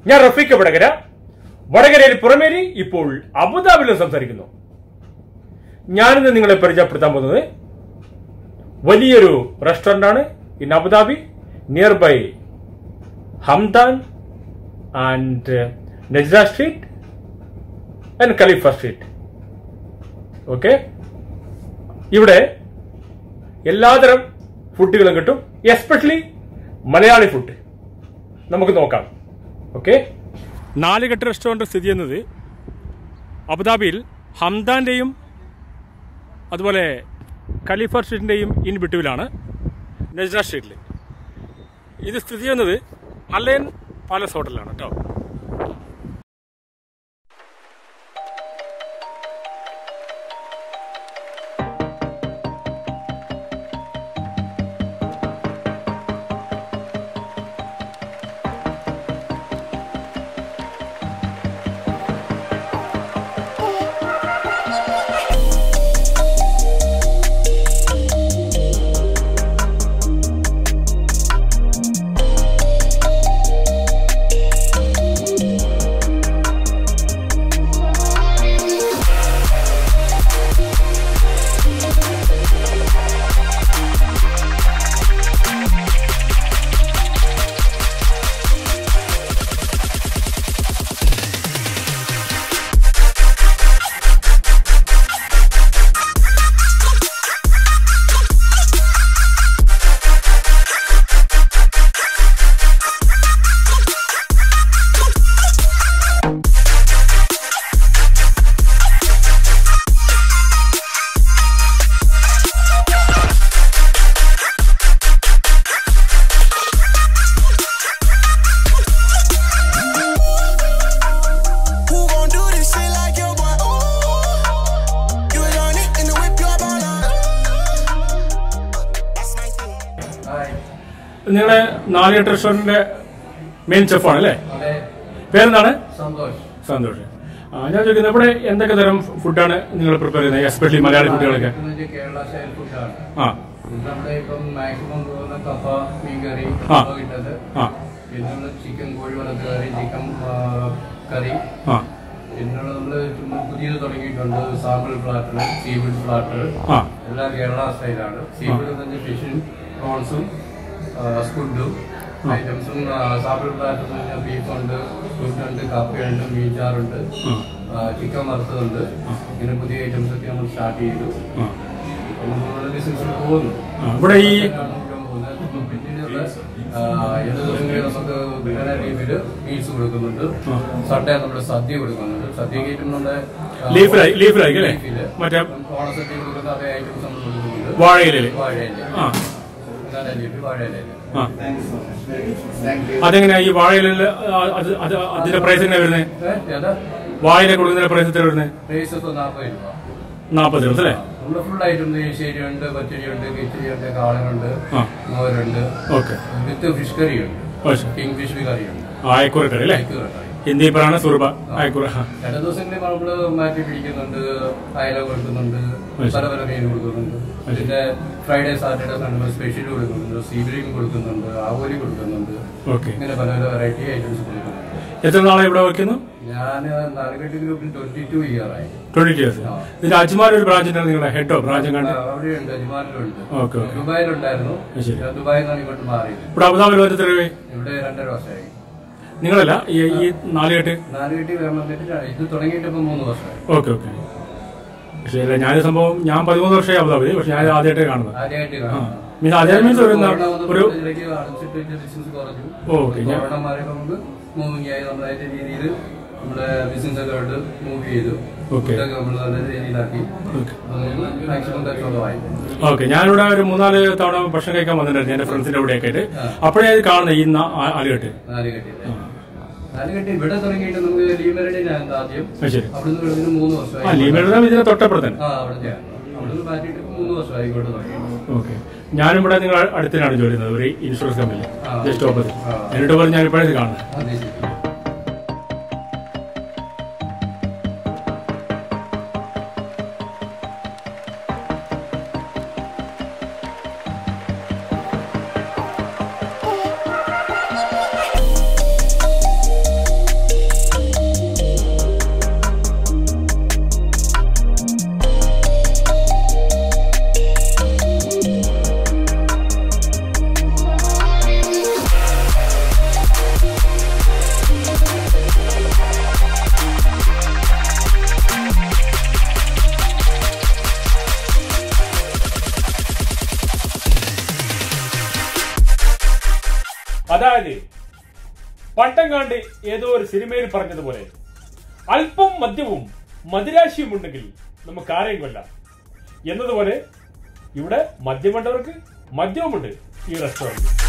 ഞാൻ റഫീഖ് വടകര വടകരയിൽ പുറമേരി ഇപ്പോൾ അബുദാബിയിൽ സംസാരിക്കുന്നു ഞാനിന്ന് നിങ്ങളെ പരിചയപ്പെടുത്താൻ പോകുന്നത് വലിയൊരു റെസ്റ്റോറന്റ് ആണ് in Abu Dhabi near by Hamdan and Najda street and Khalifa street okay ഇവിടെ എല്ലാതരം ഫുഡുകളും കിട്ടും എസ്പെഷ്യലി മലയാളി ഫുഡ് നമുക്ക് നോക്കാം ഓക്കെ നാലുകെട്ട് റെസ്റ്റോറൻറ്റ് സ്ഥിതി ചെയ്യുന്നത് അബുദാബിയിൽ ഹംദാന്റെയും അതുപോലെ ഖലീഫ സ്ട്രീറ്റിൻ്റെയും ഇൻ ബിട്ടുവിലാണ് നജ്ര സ്ട്രീറ്റിൽ ഇത് സ്ഥിതി ചെയ്യുന്നത് അലയൻ പാലസ് ഹോട്ടലിലാണ് കേട്ടോ Who gon' do this shit like your boy? Ooh, you was on it in the whip, you up on That's my thing. നിങ്ങളുടെ നാലുകെട്ട് റെസ്റ്റോറൻറ്റിന്റെ മെയിൻ ഷെഫാണ് അല്ലേ അതെ പേരെന്താണ് സന്തോഷ് സന്തോഷം ആ, ഞാൻ ചോദിക്കുന്നത് ഇവിടെ എന്തൊക്കെ തരം ഫുഡാണ് നിങ്ങൾ പ്രിപ്പയർ ചെയ്യുന്നത് എസ്പെഷ്യലി മലയാളി ഫുഡുകളൊക്കെ ഇത് കേരള സ്റ്റൈൽ ഫുഡാണ് ആ ഇത് നമ്മുടെ ഇപ്പം മാക്സിമം പോകുന്ന കപ്പ മീൻകറി ആ. കപ്പ കിട്ടത് ആ പിന്നെ നമ്മൾ ചിക്കൻ കോഴി വറുത്ത കറി ചിക്കൻ കറി ആ പിന്നെ നമ്മൾ പുതിയത് തുടങ്ങിയിട്ടുണ്ട് സാമ്പിൾ പ്ലാറ്റർ സീഫുഡ് പ്ലാറ്റർ ആ എല്ലാം കേരള സ്റ്റൈലാണ് സീഫുഡ് എന്ന് വെച്ചാൽ ഫിഷും പ്രോൺസും സ്കുഡും ഐറ്റംസും സാമ്പിൾ പ്ലാറ്റർ എന്ന് പറഞ്ഞാൽ ബീഫുണ്ട് സ്കുഡുണ്ട് കപ്പയുണ്ട് മീൻചാറുണ്ട് ചിക്കൻ വറുത്തതുണ്ട് ഇങ്ങനെ പുതിയ ഐറ്റംസ് ഒക്കെ നമ്മൾ സ്റ്റാർട്ട് ചെയ്തു ആ അപ്പം നമ്മളുടെ ബിസിനസ്സിൽ പോകുന്നു ആ, ഇവിടെ ഈ പിന്നീടുള്ള എല്ലാ ദിവസങ്ങളിൽ നമുക്ക് വിൽക്കുന്ന രീതിയിൽ മീൽസ് കൊടുക്കുന്നുണ്ട് സൺഡേ നമ്മൾ സദ്യ കൊടുക്കുന്നുണ്ട് സദ്യക്ക് നമ്മുടെ ആ, ലീഫിലായി ലീഫിലായി അല്ലേ ലീഫില്. മറ്റേ ഓണസദ്യ കൊടുക്കുന്ന അതേ ഐറ്റംസ് നമ്മൾ കൊടുക്കുന്നുണ്ട് വാഴയിലല്ലേ വാഴയില ആ ഇതാണ് ലീഫ് വാഴയില ആ അതെങ്ങനെയാ ഈ വാഴയില അത് അത് അതിന്റെ പ്രൈസ് എങ്ങനെയാ വരുന്നത് ഏതാ വാഴയില കൊടുക്കുന്ന പ്രൈസ് എത്ര വരുന്നത് പ്രൈസ് ഇപ്പോൾ നാൽപ്പത് രൂപ നാൽപ്പത് ദിവസം അല്ലേ നമ്മുടെ ഫുൾ ഐറ്റം നെയ്ശ്ശേരി ഉണ്ട് പച്ചടി ഉണ്ട് കിച്ചടി ഉണ്ട് കാളനുണ്ട് ആ മോരുണ്ട് ഓക്കെ വിത്ത് ഫിഷ് കറി ഉണ്ട് പക്ഷേ കിങ് ഫിഷ് കറി ഉണ്ട് ആയക്കൂറ കറി അല്ലേ അയക്കൂറ കറി ഹിന്ദി പറയാണ് സുർബ ആയക്കൂറ ആ. ചില ദിവസങ്ങളിൽ നമ്മള് മാറ്റി പിടിക്കുന്നുണ്ട് അയല കൊടുക്കുന്നുണ്ട് പല പല മീൻ കൊടുക്കുന്നുണ്ട് പിന്നെ ഫ്രൈഡേ സാറ്റർഡേ സൺഡേ സ്പെഷ്യൽ കൊടുക്കുന്നുണ്ട് സീബ്രീം കൊടുക്കുന്നുണ്ട് ആവോലി കൊടുക്കുന്നുണ്ട് ഓക്കെ ഇങ്ങനെ പല പല വെറൈറ്റി ഐറ്റംസ് കൊടുക്കുന്നുണ്ട് എത്ര നാളെ ഇവിടെ വയ്ക്കുന്നു ഞാൻ നാലുകെട്ട് ഗ്രൂപ്പിൽ ട്വന്റി ടു ഇയർ ആയി ട്വന്റി ഇയേഴ്സ് ഇതിന്റെ അജ്മാർ ഒരു ബ്രാഞ്ച് ഉണ്ട് നിങ്ങളുടെ ഹെഡോ ബ്രാഞ്ച് കണ്ട് അവിടെയുണ്ട് അജ്മാനിലുണ്ട് ഓക്കെ ഓക്കെ ദുബായിലുണ്ടായിരുന്നു ശരി. ഞാൻ ദുബായിൽ നിന്നാണ് ഇങ്ങോട്ട് മാറിയത് ഇവിടെ അബുദാബിൽ വന്നിട്ട് എത്ര രൂപയായി? ഇവിടെ രണ്ടര വർഷമായി നിങ്ങളല്ല ഈ ഈ നാലുകെട്ട് നാലുകെട്ടി വന്നിട്ട് ഇത് തുടങ്ങിയിട്ട് ഇപ്പം മൂന്ന് വർഷമായി ഓക്കെ ഓക്കെ പക്ഷേ ഇല്ല, ഞാൻ സംഭവം ഞാൻ പതിമൂന്ന് വർഷമായി അബുദാബി പക്ഷെ ഞാൻ ആദ്യമായിട്ട് കാണുന്നത് ആദ്യമായിട്ട് ആ കാണുന്നത് മീൻസ് ആദ്യം മീൻസ് ഒരു എന്താ, കൊറോണ വന്നപ്പോൾ ഒരു ഇതിലേക്ക് അടച്ചിട്ട് ഇതിന്റെ ബിസിനസ് കുറഞ്ഞു ഓക്കെ ഞാൻ കൊറോണ മാറിയപ്പോൾ നമുക്ക് മൂവിങ് ആയി നമ്മൾ അതിന്റെ രീതിയിൽ നമ്മുടെ ബിസിനസ് ഒക്കെ ആയിട്ട് മൂവ് ചെയ്തു ഓക്കെ ഇതൊക്കെ നമ്മൾ നല്ല രീതിയിലാക്കി ഓക്കെ മാക്സിമം കച്ചവടമായി ഓക്കെ ഞാനിവിടെ ഒരു മൂന്നാല് തവണ ഭക്ഷണം കഴിക്കാൻ വന്നിട്ടുണ്ടായിരുന്നു എന്റെ ഫ്രണ്ട്സിന്റെ കൂടെയൊക്കെ ആയിട്ട് അപ്പോഴേ അത് കാണുന്നത് ഈ നാ- ആ- ആലുകെട്ട് നാലുകെട്ടി നാലുകെട്ടി ഇവിടെ തുടങ്ങിയിട്ട് നമുക്ക് ലീമരടിയിലാണ് ആദ്യം അത് ശരി അവിടുന്ന് ഇവിടുന്ന് മൂന്ന് ആ വർഷമായി ലീമെല്ലാം ഇതിന് തൊട്ടപ്പുറത്തന്നെ ആ അവിടുത്തെ അവിടുന്ന് മാറ്റിയിട്ട് ഇപ്പൊ മൂന്ന് വർഷമായി ഇങ്ങോട്ട് തുടങ്ങി ഓക്കെ ഞാനും ഇവിടെ നിങ്ങൾ അടുത്തിനാണ് ജോലി ചെയ്യുന്നത് ഒരു ഇൻഷുറൻസ് കമ്പനി ആ. ജസ്റ്റ് ഓപ്പോസിറ്റ് ആ. എന്നിട്ട് പറഞ്ഞ് ഞാൻ ഇപ്പോഴേ കാണുന്നത് അതെ ശരി പണ്ടങ്ങാണ്ട് ഏതോ ഒരു സിനിമയിൽ പറഞ്ഞതുപോലെ അല്പം മദ്യവും മദിരാശിയും ഉണ്ടെങ്കിൽ നമുക്ക് ആരെയും കൊല്ലാം എന്നതുപോലെ ഇവിടെ മദ്യമുണ്ടവർക്ക് മദ്യവുമുണ്ട് ഈ റെസ്റ്റോറന്റ്